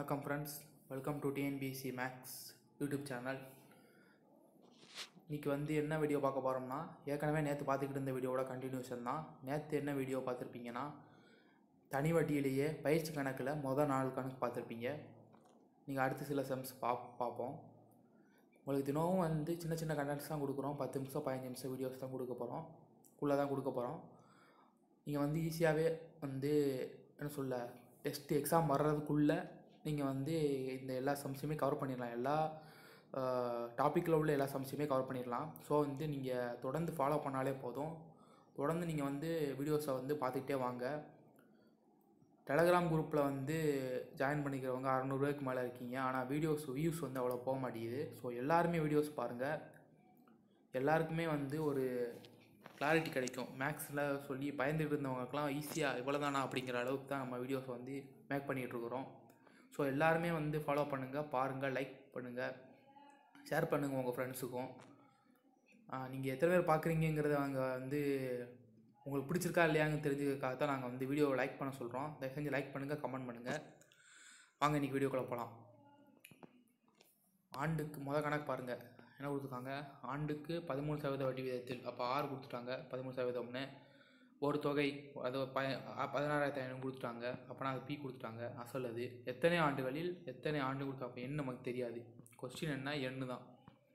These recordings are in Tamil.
வணக்கம் friends welcome to TNPC max YouTube channel இன்றைக்கி வந்து என்ன வீடியோ பார்க்க போகிறோம்னா ஏற்கனவே நேற்று பார்த்துக்கிட்டு இருந்த வீடியோவோட கண்டினியூஷன் தான் நேற்று என்ன வீடியோ பார்த்துருப்பீங்கன்னா தனி வட்டியிலேயே பயிற்சி கணக்கில் மொதல் நாலு கணக்கு பார்த்துருப்பீங்க நீங்கள் அடுத்து சில செம்ஸ் பா பார்ப்போம் உங்களுக்கு தினமும் வந்து சின்ன சின்ன கண்டென்ட்ஸ் தான் கொடுக்குறோம் பத்து நிமிஷம் பதினஞ்சு நிமிஷம் வீடியோஸ் தான் கொடுக்க போகிறோம் குள்ளே தான் கொடுக்க போகிறோம் நீங்கள் வந்து ஈஸியாகவே வந்து என்ன சொல்ல டெஸ்ட் எக்ஸாம் வர்றதுக்குள்ளே நீங்கள் வந்து இந்த எல்லா சம்ஸையுமே கவர் பண்ணிடலாம் எல்லா டாப்பிக்கில் உள்ள எல்லா சம்ஸையுமே கவர் பண்ணிடலாம் ஸோ வந்து நீங்கள் தொடர்ந்து ஃபாலோ பண்ணாலே போதும் தொடர்ந்து நீங்கள் வந்து வீடியோஸை வந்து பார்த்துக்கிட்டே வாங்க டெலகிராம் குரூப்பில் வந்து ஜாயின் பண்ணிக்கிறவங்க அறநூறுவாய்க்கு மேலே இருக்கீங்க ஆனால் வீடியோஸ் வியூஸ் வந்து அவ்வளோ போக மாட்டேங்குது ஸோ எல்லாருமே வீடியோஸ் பாருங்கள் எல்லாருக்குமே வந்து ஒரு கிளாரிட்டி கிடைக்கும் மேக்ஸில் சொல்லி பயந்துட்டு இருந்தவங்களுக்குலாம் ஈஸியாக இவ்வளோதானா அப்படிங்கிற அளவுக்கு தான் நம்ம வீடியோஸ் வந்து மேக் பண்ணிகிட்ருக்குறோம் ஸோ எல்லாருமே வந்து ஃபாலோ பண்ணுங்கள் பாருங்கள் லைக் பண்ணுங்கள் ஷேர் பண்ணுங்கள் உங்கள் ஃப்ரெண்ட்ஸுக்கும் நீங்கள் எத்தனை பேர் பார்க்குறீங்கிறத அங்கே வந்து உங்களுக்கு பிடிச்சிருக்கா இல்லையான்னு தெரிஞ்சுக்கிறதுக்காக தான் நாங்கள் வந்து வீடியோவை லைக் பண்ண சொல்கிறோம் தயவு செஞ்சு லைக் பண்ணுங்கள் கமெண்ட் பண்ணுங்கள் வாங்க இன்றைக்கி வீடியோக்குள்ளே போகலாம் ஆண்டுக்கு மொதல் கணக்கு பாருங்கள் என்ன கொடுத்துருக்காங்க ஆண்டுக்கு பதிமூணு சதவீத வட்டி விகிதத்தில் அப்போ ஆறு கொடுத்துட்டாங்க பதிமூணு சதவீதம்னு ஒரு தொகை அது ப பதினாறாயிரத்தி ஐநூறு கொடுத்துட்டாங்க அப்போனா அது பி கொடுத்துட்டாங்க அசல் அது எத்தனை ஆண்டுகளில் எத்தனை ஆண்டு கொடுத்தா அப்போ எண் நமக்கு தெரியாது கொஸ்டின் என்ன எண்ணு தான்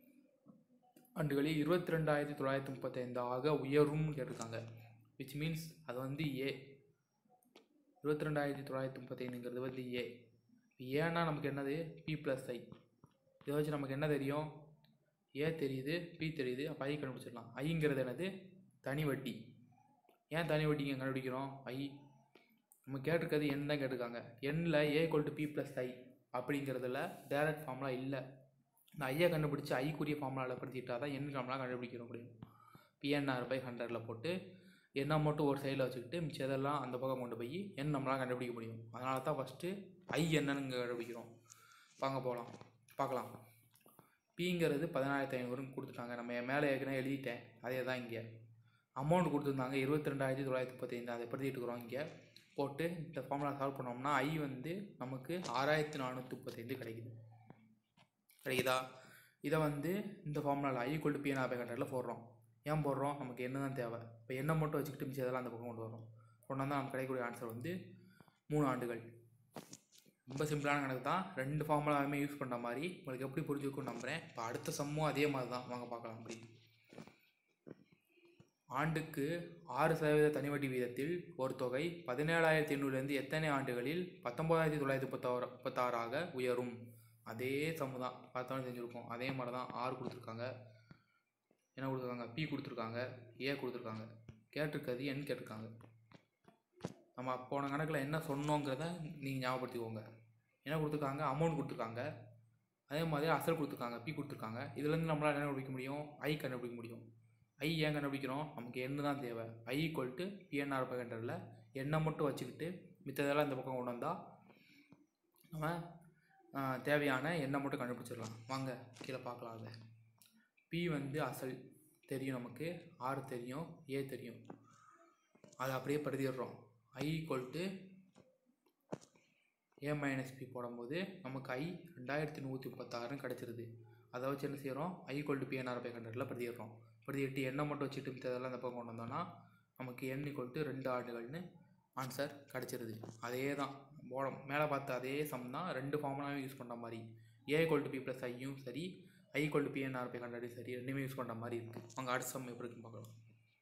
ஆண்டுகளில் இருபத்தி ரெண்டாயிரத்தி தொள்ளாயிரத்தி முப்பத்தைந்து ஆக உயரும்னு கேட்டிருக்காங்க விச் மீன்ஸ் அது வந்து ஏ இருபத்தி ரெண்டாயிரத்தி தொள்ளாயிரத்தி முப்பத்தைந்துங்கிறது வந்து ஏ ஏன்னா நமக்கு என்னது பி ப்ளஸ் ஐ இதை வச்சு நமக்கு என்ன தெரியும் ஏ தெரியுது பி தெரியுது அப்போ ஐ கண்டுபிடிச்சிடலாம் ஐங்கிறது என்னது தனி வட்டி ஏன் தனி வட்டிங்க கண்டுபிடிக்கிறோம் ஐ நம்ம கேட்டிருக்கிறது எண் தான் கேட்டிருக்காங்க எண்ணில் ஏ கொல்ட்டு பி ப்ளஸ் ஐ அப்படிங்கிறதுல டேரக்ட் ஃபார்முலா இல்லை இந்த ஐயை கண்டுபிடிச்சி ஐக்குரிய ஃபார்முலாவில் படுத்திட்டா தான் எண் ஃபார்முலா கண்டுபிடிக்கிற முடியும் பிஎன்ஆர் பை ஹண்ட்ரடில் போட்டு எண்ணை மட்டும் ஒரு சைடில் வச்சுக்கிட்டு மிச்சம் இதெல்லாம் அந்த பக்கம் கொண்டு போய் எண் நம்மளால் கண்டுபிடிக்க முடியும் அதனால தான் ஃபஸ்ட்டு ஐ என்னன்னு இங்கே கண்டுபிடிக்கிறோம் வாங்க போகலாம் பார்க்கலாம் பிங்கிறது பதினாயிரத்தி ஐநூறுன்னு கொடுத்துட்டாங்க நம்ம மேலே ஏற்கனவே எழுதிட்டேன் அதே தான் இங்கே அமௌண்ட் கொடுத்துருந்தாங்க இருபத்தி ரெண்டாயிரத்தி தொள்ளாயிரத்தி முப்பத்தைந்து அதை படுத்திட்டு இருக்கிறோம் இங்கே போட்டு இந்த ஃபார்முலா சால்வ் பண்ணோம்னா ஐ வந்து நமக்கு ஆறாயிரத்தி நானூற்றி முப்பத்தைந்து கிடைக்குது கிடைக்குதா இதை வந்து இந்த ஃபார்முலாவில் ஐ கொண்டு பிஎன் ஆபே கண்டரில் போடுறோம் ஏன் போடுறோம் நமக்கு என்ன தான் தேவை இப்போ எண்ணெய் மட்டும் வச்சுக்கிட்டு மிச்சம் இதெல்லாம் அந்த பக்கம் கொண்டு வரோம் கொண்டு வந்தால் நமக்கு கிடைக்கக்கூடிய ஆன்சர் வந்து மூணு ஆண்டுகள் ரொம்ப சிம்பிளான கணக்கு தான் ரெண்டு ஃபார்முலாவுமே யூஸ் பண்ணுற மாதிரி உங்களுக்கு எப்படி புரிஞ்சுக்கும்னு நம்புகிறேன் இப்போ அடுத்த சம்மும் அதே மாதிரி தான் வாங்க பார்க்கலாம் அப்படி ஆண்டுக்கு ஆறு சதவீத தனிவட்டி வீதத்தில் ஒரு தொகை பதினேழாயிரத்தி எண்ணூறுலேருந்து எத்தனை ஆண்டுகளில் பத்தொம்போதாயிரத்தி தொள்ளாயிரத்தி முப்பத்தாறு முப்பத்தாறாக உயரும் அதே சம்மு தான் பார்த்தோன்னு செஞ்சுருக்கோம் அதே மாதிரி தான் ஆறு கொடுத்துருக்காங்க என்ன கொடுத்துருக்காங்க பி கொடுத்துருக்காங்க ஏ கொடுத்துருக்காங்க கேட்டிருக்கிறது என் கேட்டிருக்காங்க நம்ம போன கணக்கில் என்ன சொன்னோங்கிறத நீங்கள் ஞாபகப்படுத்திக்கோங்க என்ன கொடுத்துருக்காங்க அமௌண்ட் கொடுத்துருக்காங்க அதே மாதிரி அசல் கொடுத்துருக்காங்க பி கொடுத்துருக்காங்க இதுலேருந்து நம்மளால் என்ன கண்டுபிடிக்க முடியும் ஐ கண்டுபிடிக்க முடியும் ஐ ஏன் கண்டுபிடிக்கிறோம் நமக்கு எண்ணு தான் தேவை ஐ ஈக்குவல் டு பிஎன்ஆர் பகண்டரில் எண்ணெய் மட்டும் வச்சுக்கிட்டு மித்ததெல்லாம் இந்த பக்கம் கொண்டு வந்தால் நம்ம தேவையான எண்ணெய் மட்டும் கண்டுபிடிச்சிடலாம் வாங்க கீழே பார்க்கலாம் அதை பி வந்து அசல் தெரியும் நமக்கு ஆறு தெரியும் ஏ தெரியும் அதை அப்படியே படுத்திடுறோம் I equal to A minus P போடும்போது நமக்கு ஐ ரெண்டாயிரத்தி நூற்றி முப்பத்தாறுன்னு கிடச்சிருது அதை வச்சு என்ன செய்கிறோம் I equal to PNR by ஹண்ட்ரடில் பிரதிடுறோம் பிரதிட்டு எண்ணெய் மட்டும் வச்சுட்டு மித்ததெல்லாம் அந்த பக்கம் கொண்டு வந்தோம்னா நமக்கு எண் ஈக்குவல் டு ரெண்டு ஆண்டுகள்னு ஆன்சர் கிடச்சிருது அதே தான் போடம் மேலே பார்த்த அதே சம் தான் ரெண்டு ஃபார்முலாவும் யூஸ் பண்ணுற மாதிரி A equal to P plus ஐயும் சரி I equal to PNR by ஹண்ட்ரடும் சரி ரெண்டுமே யூஸ் பண்ணுற மாதிரி இருக்குது அங்கே அடுத்த சம் எப்படி இருக்குன்னு பார்க்கலாம்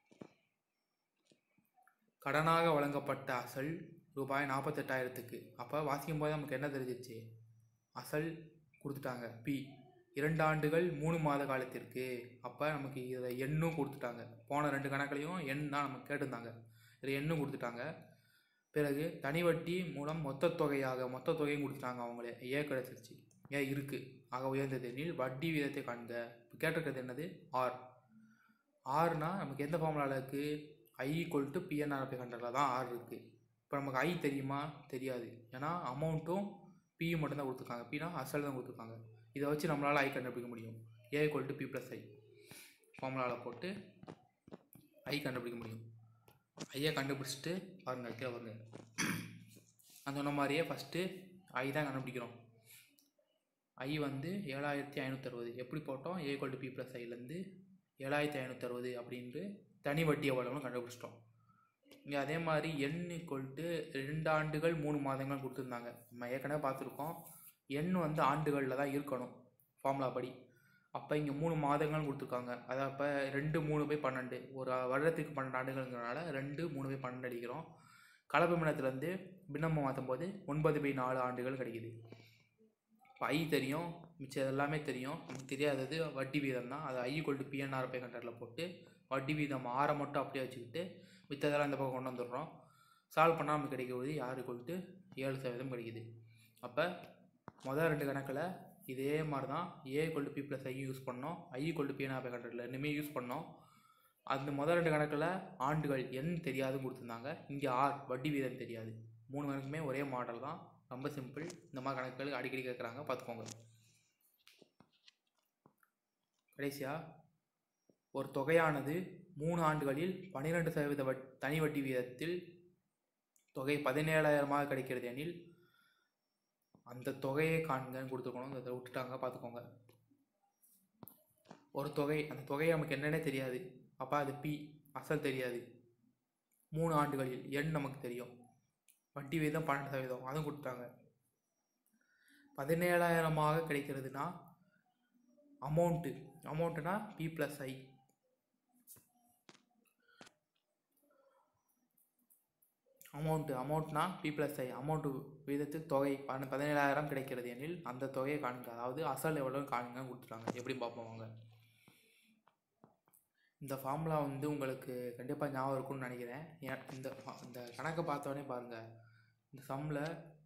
கடனாக வழங்கப்பட்ட அசல் ரூபாய் நாற்பத்தெட்டாயிரத்துக்கு அப்போ வாசிக்கும் போது நமக்கு என்ன தெரிஞ்சிச்சு அசல் கொடுத்துட்டாங்க பி இரண்டு ஆண்டுகள் மூணு மாத காலத்திற்கு அப்போ நமக்கு இதில் எண்ணும் கொடுத்துட்டாங்க போன ரெண்டு கணக்குலையும் எண் தான் நமக்கு கேட்டிருந்தாங்க இதில் எண்ணும் கொடுத்துட்டாங்க பிறகு தனி வட்டி மூலம் மொத்த தொகையாக மொத்த தொகையும் கொடுத்துட்டாங்க அவங்களே ஏ கிடச்சிருச்சு ஏ இருக்குது ஆக உயர்ந்தது எனில் வட்டி வீதத்தை காண்க இப்போ கேட்டிருக்கிறது என்னது ஆர் ஆறுனா நமக்கு எந்த ஃபார்முலாவில் இருக்குது I equal to PNR by ஹண்ட்ரடில் தான் ஆர் இருக்குது இப்போ நமக்கு ஐ தெரியுமா தெரியாது ஏன்னா அமௌண்ட்டும் பி மட்டும்தான் கொடுத்துருக்காங்க பினா அசல் தான் கொடுத்துருக்காங்க இதை வச்சு நம்மளால் ஐ கண்டுபிடிக்க முடியும் A equal to P plus I ஃபார்முலாவில் போட்டு ஐ கண்டுபிடிக்க முடியும் ஐயை கண்டுபிடிச்சிட்டு பாருங்கள் கீழே பாருங்க நான் சொன்ன மாதிரியே ஃபஸ்ட்டு ஐ தான் கண்டுபிடிக்கிறோம் ஐ வந்து ஏழாயிரத்தி ஐநூற்றறுபது எப்படி போட்டோம் A equal to P plus ஐலேருந்து ஏழாயிரத்தி ஐநூற்றறுபது அப்படின்ட்டு தனி வட்டி எவ்வளோன்னு கண்டுபிடிச்சிட்டோம் இங்கே அதே மாதிரி எண் ஈக்குவல் டு ரெண்டு ஆண்டுகள் மூணு மாதங்கள் கொடுத்துருந்தாங்க நம்ம ஏற்கனவே பார்த்துருக்கோம் எண் வந்து ஆண்டுகளில் தான் இருக்கணும் ஃபார்முலா படி அப்போ இங்கே மூணு மாதங்கள் கொடுத்துருக்காங்க அதான் அப்போ ரெண்டு மூணு பை பன்னெண்டு ஒரு வருடத்துக்கு பன்னெண்டு ஆண்டுகள்ங்கிறனால ரெண்டு மூணு பை பன்னெண்டு அடிக்கிறோம் கலப்பு மின்னத்துலேருந்து பின்னம்பம் மாற்றும் போது ஒன்பது பை நாலு ஆண்டுகள் கிடைக்குது இப்போ ஐ தெரியும் மிச்சம் எல்லாமே தெரியும் நமக்கு தெரியாதது வட்டி வீதம் தான் அது ஐ கொல்ட்டு பிஎன்ஆர் பை ஹண்ட்ரடில் போட்டு வட்டி வீதம் ஆறை மட்டும் அப்படியே வச்சுக்கிட்டு மித்ததெல்லாம் இந்த பக்கம் கொண்டு வந்துடுறோம் சால்வ் பண்ணால் நமக்கு கிடைக்கிறது யாரு கொல்ட்டு ஏழு சதவீதம் கிடைக்குது அப்போ மொதல் ரெண்டு கணக்கில் இதே மாதிரி தான் ஏ கொல்ட்டு பி ப்ளஸ் ஐ யூஸ் பண்ணோம் ஐ கொல்ட்டு பிஎன்ஆர் பை ஹண்ட்ரடில் ரெண்டுமே யூஸ் பண்ணோம் அந்த முதல் ரெண்டு கணக்கில் ஆண்டுகள் எண் தெரியாதுன்னு கொடுத்துருந்தாங்க இங்கே ஆர் வட்டி வீதம் தெரியாது மூணு கணக்குமே ஒரே மாடல் தான் ரொம்ப சிம்பிள் இந்த மாதிரி கணக்குகள் அடிக்கடி கேட்குறாங்க பார்த்துக்கோங்க கடைசியாக ஒரு தொகையானது மூணு ஆண்டுகளில் பன்னிரெண்டு சதவீத வட் தனி வட்டி வீதத்தில் தொகை பதினேழாயிரமாக கிடைக்கிறது எனில் அந்த தொகையை காண்கன்னு கொடுத்துருக்கணும் அதை விட்டுட்டாங்க பார்த்துக்கோங்க ஒரு தொகை அந்த தொகை நமக்கு என்னன்னே தெரியாது அப்போ அது பி அசல் தெரியாது மூணு ஆண்டுகளில் எண் நமக்கு தெரியும் வட்டி வீதம் பன்னெண்டு சதவீதம் அதுவும் கொடுத்தாங்க பதினேழாயிரமாக கிடைக்கிறதுனா அமௌண்ட்டு அமௌண்ட்டுனா பி ப்ளஸ் ஐ அமௌண்ட்டு அமௌண்ட்னா பி ப்ளஸ் ஐ அமௌண்ட்டு வீதத்தில் தொகை பன்ன பதினேழாயிரம் கிடைக்கிறது எனில் அந்த தொகையை காணுங்க அதாவது அசல் எவ்வளோன்னு காணுங்கன்னு கொடுத்துட்டாங்க எப்படி பார்ப்போம் வாங்க இந்த ஃபார்முலா வந்து உங்களுக்கு கண்டிப்பாக ஞாபகம் இருக்கும்னு நினைக்கிறேன் ஏன் இந்த fa- இந்த கணக்கை பார்த்தோன்னே பாருங்கள் இந்த சம்மில்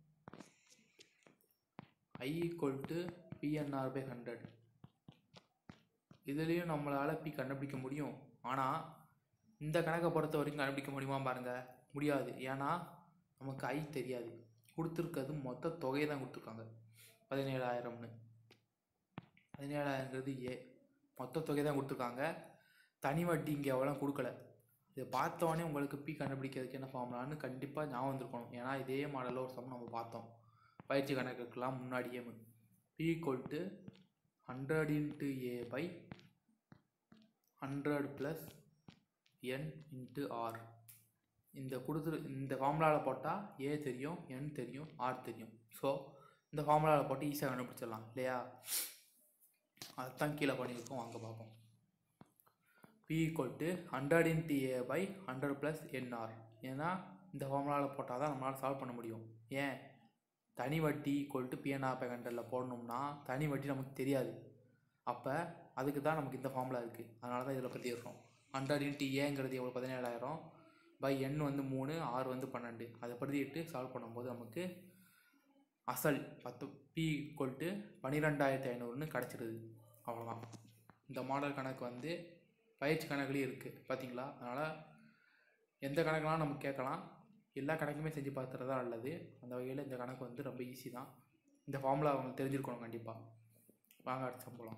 I equal to PNR by hundred இதுலேயும் நம்மளால் பி கண்டுபிடிக்க முடியும் ஆனால் இந்த கணக்கை பொறுத்த வரைக்கும் கண்டுபிடிக்க முடியுமா பாருங்கள் முடியாது ஏன்னா நமக்கு ஐ தெரியாது கொடுத்துருக்கிறது மொத்த தொகையை தான் கொடுத்துருக்காங்க பதினேழாயிரம்னு பதினேழாயிரங்கிறது ஏ மொத்த தொகை தான் கொடுத்துருக்காங்க தனி வட்டி இங்கே எவ்வளோ கொடுக்கல இதை பார்த்தோன்னே உங்களுக்கு பி கண்டுபிடிக்கிறதுக்கு என்ன ஃபார்முலான்னு கண்டிப்பாக ஞாபகம் வந்திருக்கணும் ஏன்னா இதே மாடலில் ஒரு சம் நம்ம பார்த்தோம் பயிற்சி கணக்குக்கெல்லாம் முன்னாடியே P equal to hundred into A by hundred plus N into R இந்த கொடுத்துரு இந்த ஃபார்முலாவில் போட்டால் ஏ தெரியும் என் தெரியும் ஆர் தெரியும் ஸோ இந்த ஃபார்முலாவில் போட்டு ஈஸியாக கண்டுபிடிச்சிடலாம் இல்லையா அதுதான் கீழே பண்ணியிருக்கோம் வாங்க பார்ப்போம் P equal to hundred into A by hundred plus NR ஏன்னா இந்த ஃபார்முலாவில் போட்டால் தான் நம்மளால் சால்வ் பண்ண முடியும் ஏன் தனி வட்டி ஈக்குவல் டு பிஎன்ஆர் பை ஹண்ட்ரடில் போடணும்னா தனி வட்டி நமக்கு தெரியாது அப்போ அதுக்கு தான் நமக்கு இந்த ஃபார்முலா இருக்குது அதனால தான் இதில் பற்றிடுறோம் ஹண்ட்ரட் இன்ட்டு ஏங்கிறது எவ்வளோ பதினேழாயிரம் பை என் வந்து மூணு ஆறு வந்து பன்னெண்டு அதை பிரதிட்டு சால்வ் பண்ணும்போது நமக்கு அசல் பத்து பி ஈக்குவல் டு பன்னிரெண்டாயிரத்தி ஐநூறுன்னு கிடச்சிருது அவ்வளோதான் இந்த மாடல் கணக்கு வந்து பயிற்சி கணக்குலேயும் இருக்குது பார்த்தீங்களா அதனால் எந்த கணக்குலாம் நம்ம கேட்கலாம் எல்லா கணக்குமே செஞ்சு பார்த்துறது தான் நல்லது அந்த வகையில் இந்த கணக்கு வந்து ரொம்ப ஈஸி தான் இந்த ஃபார்முலா அவங்க தெரிஞ்சிருக்கணும் கண்டிப்பாக வாங்க அடுத்த சம்பளம்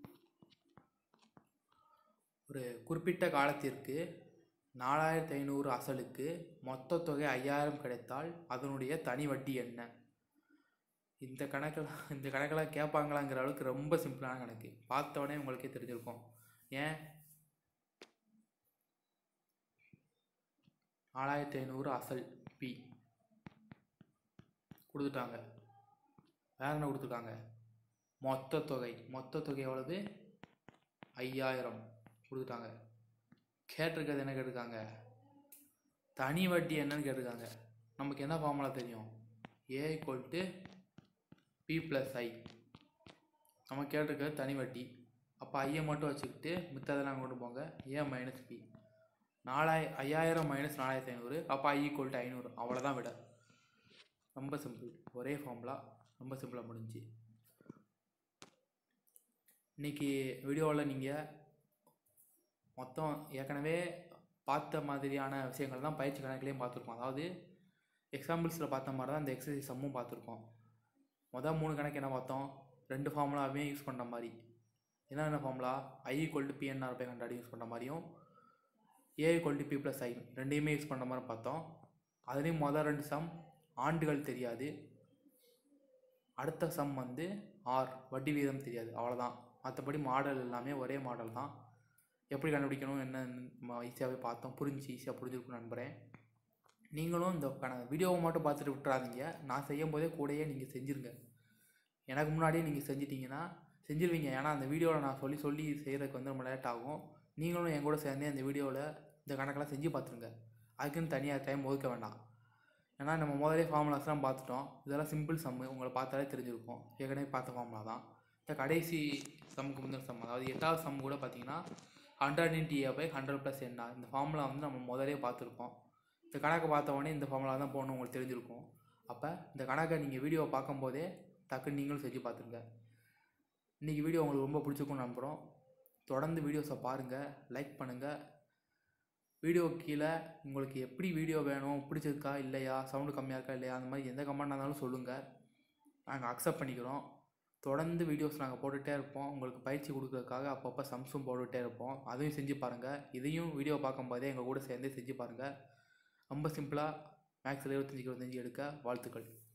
ஒரு குறிப்பிட்ட காலத்திற்கு நாலாயிரத்தி ஐநூறு அசலுக்கு மொத்த தொகை ஐயாயிரம் கிடைத்தால் அதனுடைய தனி வட்டி என்ன இந்த கணக்கில் இந்த கணக்கெல்லாம் கேட்பாங்களாங்கிற அளவுக்கு ரொம்ப சிம்பிளான கணக்கு பார்த்த உடனே உங்களுக்கே தெரிஞ்சிருக்கும் ஏன் நாலாயிரத்தி ஐநூறு அசல் பி கொடுத்துட்டாங்க வேற என்ன கொடுத்துருக்காங்க மொத்த தொகை மொத்த தொகை எவ்வளவு ஐயாயிரம் கொடுத்துட்டாங்க கேட்டிருக்கிறது என்ன கேட்டிருக்காங்க தனி வட்டி என்னன்னு கேட்டிருக்காங்க நமக்கு என்ன ஃபார்முலா தெரியும் A equal to P plus I நம்ம கேட்டிருக்கிறது தனி வட்டி அப்போ ஐயை மட்டும் வச்சுக்கிட்டு மித்ததெல்லாம் கொண்டு போங்க ஏ மைனஸ் பி நாலாய ஐயாயிரம் மைனஸ் நாலாயிரத்தி ஐநூறு அப்போ ஐ ஈக்குவல் டு ஐநூறு அவ்வளோதான் விட ரொம்ப சிம்பிள் ஒரே ஃபார்முலா ரொம்ப சிம்பிளாக முடிஞ்சு இன்றைக்கி வீடியோவில் நீங்கள் மொத்தம் ஏற்கனவே பார்த்த மாதிரியான விஷயங்கள் தான் பயிற்சி கணக்குலேயும் பார்த்துருக்கோம் அதாவது எக்ஸாம்பிள்ஸில் பார்த்த மாதிரி தான் இந்த எக்ஸசைஸ் சம்மும் பார்த்துருக்கோம் மொதல் மூணு கணக்கு என்ன பார்த்தோம் ரெண்டு ஃபார்முலாவே யூஸ் பண்ணுற மாதிரி என்னென்ன formula I equal to PNR by hundred use பண்ணுற மாதிரியும் A equal to P plus I ரெண்டையுமே யூஸ் பண்ணுற மாதிரி பார்த்தோம் அதுலேயும் மொதல் ரெண்டு சம் ஆண்டுகள் தெரியாது அடுத்த சம் வந்து ஆர் வட்டி வீதம் தெரியாது அவ்வளோதான் மற்றபடி மாடல் எல்லாமே ஒரே மாடல் தான் எப்படி கண்டுபிடிக்கணும் என்ன நம்ம ஈஸியாகவே பார்த்தோம் புரிஞ்சு ஈஸியாக புரிஞ்சிருக்கும்னு நம்புகிறேன் நீங்களும் இந்த கண வீடியோவை மட்டும் பார்த்துட்டு விட்டுறாதீங்க நான் செய்யும் போதே கூடயே நீங்கள் செஞ்சுருங்க எனக்கு முன்னாடியே நீங்கள் செஞ்சிட்டிங்கன்னா செஞ்சிருவீங்க ஏன்னா அந்த வீடியோவில் நான் சொல்லி சொல்லி செய்கிறதுக்கு வந்து ரொம்ப லேட் ஆகும் நீங்களும் என் கூட சேர்ந்து அந்த வீடியோவில் இந்த கணக்கெல்லாம் செஞ்சு பார்த்துருங்க அதுக்குன்னு தனியாக டைம் ஒதுக்க வேண்டாம் ஏன்னா நம்ம முதலே ஃபார்முலாஸ்லாம் பார்த்துட்டோம் இதெல்லாம் சிம்பிள் சம்மு உங்களை பார்த்தாலே தெரிஞ்சிருக்கும் ஏற்கனவே பார்த்த ஃபார்முலா தான் இந்த கடைசி சம்முக்கு முந்தின சம் அதாவது எட்டாவது சம் கூட பார்த்தீங்கன்னா hundred into A by hundred plus என்ன இந்த ஃபார்முலா வந்து நம்ம முதலே பார்த்துருக்கோம் இந்த கணக்கை பார்த்த உடனே இந்த ஃபார்முலா தான் போகணும் உங்களுக்கு தெரிஞ்சிருக்கும் அப்போ இந்த கணக்கை நீங்கள் வீடியோவை பார்க்கும்போதே டக்குன்னு நீங்களும் செஞ்சு பார்த்துருங்க இன்றைக்கி வீடியோ உங்களுக்கு ரொம்ப பிடிச்சிருக்கும்னு நம்புகிறோம் தொடர்ந்து வீடியோஸை பாருங்கள் லைக் பண்ணுங்கள் வீடியோ கீழே உங்களுக்கு எப்படி வீடியோ வேணும் பிடிச்சிருக்கா இல்லையா சவுண்டு கம்மியாக இருக்கா இல்லையா அந்த மாதிரி எந்த கமெண்ட் இருந்தாலும் சொல்லுங்கள் நாங்கள் அக்செப்ட் பண்ணிக்கிறோம் தொடர்ந்து வீடியோஸ் நாங்கள் போட்டுகிட்டே இருப்போம் உங்களுக்கு பயிற்சி கொடுக்கறதுக்காக அப்பப்போ சம்ஸும் போட்டுகிட்டே இருப்போம் அதையும் செஞ்சு பாருங்கள் இதையும் வீடியோ பார்க்கும்போதே எங்கள் கூட சேர்ந்தே செஞ்சு பாருங்கள் ரொம்ப சிம்பிளாக மேக்ஸில் இருபத்தஞ்சி இருபத்தஞ்சி எடுக்க வாழ்த்துக்கள்